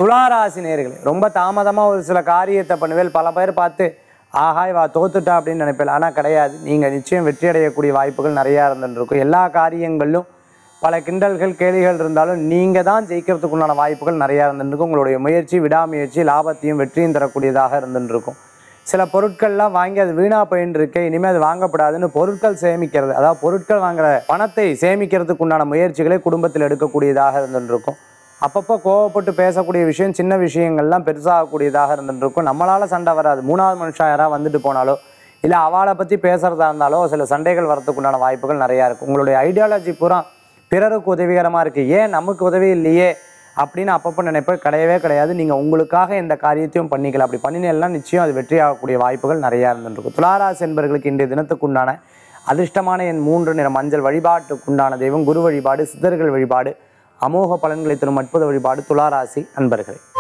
துளாராசி நேர்களே ரொம்ப தாமதமாக ஒரு சில காரியத்தை பண்ணுவேல் பல பேர் பார்த்து ஆஹா இவா தோத்துட்டா அப்படின்னு நினைப்பேன் ஆனால் கிடையாது நீங்கள் நிச்சயம் வெற்றி அடையக்கூடிய வாய்ப்புகள் நிறையா இருந்துருக்கும் எல்லா காரியங்களிலும் பல கிண்டல்கள் கேலிகள் இருந்தாலும் நீங்கள் தான் ஜெயிக்கிறதுக்கு உண்டான வாய்ப்புகள் நிறையா இருந்துருக்கும் உங்களுடைய முயற்சி விடாமுயற்சி லாபத்தையும் வெற்றியும் தரக்கூடியதாக இருந்துருக்கும் சில பொருட்கள்லாம் வாங்கி அது வீணாக போயின்னு இருக்கு இனிமேல் அது வாங்கப்படாதுன்னு பொருட்கள் சேமிக்கிறது அதாவது பொருட்கள் வாங்குற பணத்தை சேமிக்கிறதுக்கு உண்டான முயற்சிகளை குடும்பத்தில் எடுக்கக்கூடியதாக இருந்துருக்கும் அப்பப்போ கோவப்பட்டு பேசக்கூடிய விஷயம் சின்ன விஷயங்கள்லாம் பெருசாகக்கூடியதாக இருந்துருக்கும் நம்மளால் சண்டை வராது மூணாவது மனுஷன் யாராவது வந்துட்டு போனாலோ இல்லை அவளை பற்றி பேசுகிறதா இருந்தாலோ சில சண்டைகள் வரதுக்கு உண்டான வாய்ப்புகள் நிறையா இருக்கும் உங்களுடைய ஐடியாலஜி பூரா பிறருக்கு உதவிகரமாக இருக்குது ஏன் நமக்கு உதவி இல்லையே அப்படின்னு அப்பப்போ நினைப்பேன் கிடையவே கிடையாது நீங்கள் உங்களுக்காக எந்த காரியத்தையும் பண்ணிக்கலாம் அப்படி பண்ணினெல்லாம் நிச்சயம் அது வெற்றியாகக்கூடிய வாய்ப்புகள் நிறையா இருந்துருக்கும் துளாராசி என்பவர்களுக்கு இன்றைய தினத்துக்குண்டான அதிர்ஷ்டமான என் மூன்று நிற மஞ்சள் வழிபாட்டுக்குண்டான தெய்வம் குரு வழிபாடு சித்தர்கள் வழிபாடு அமோக பலன்களை தரும் அற்புத வழிபாடு துளாராசி அன்பர்களே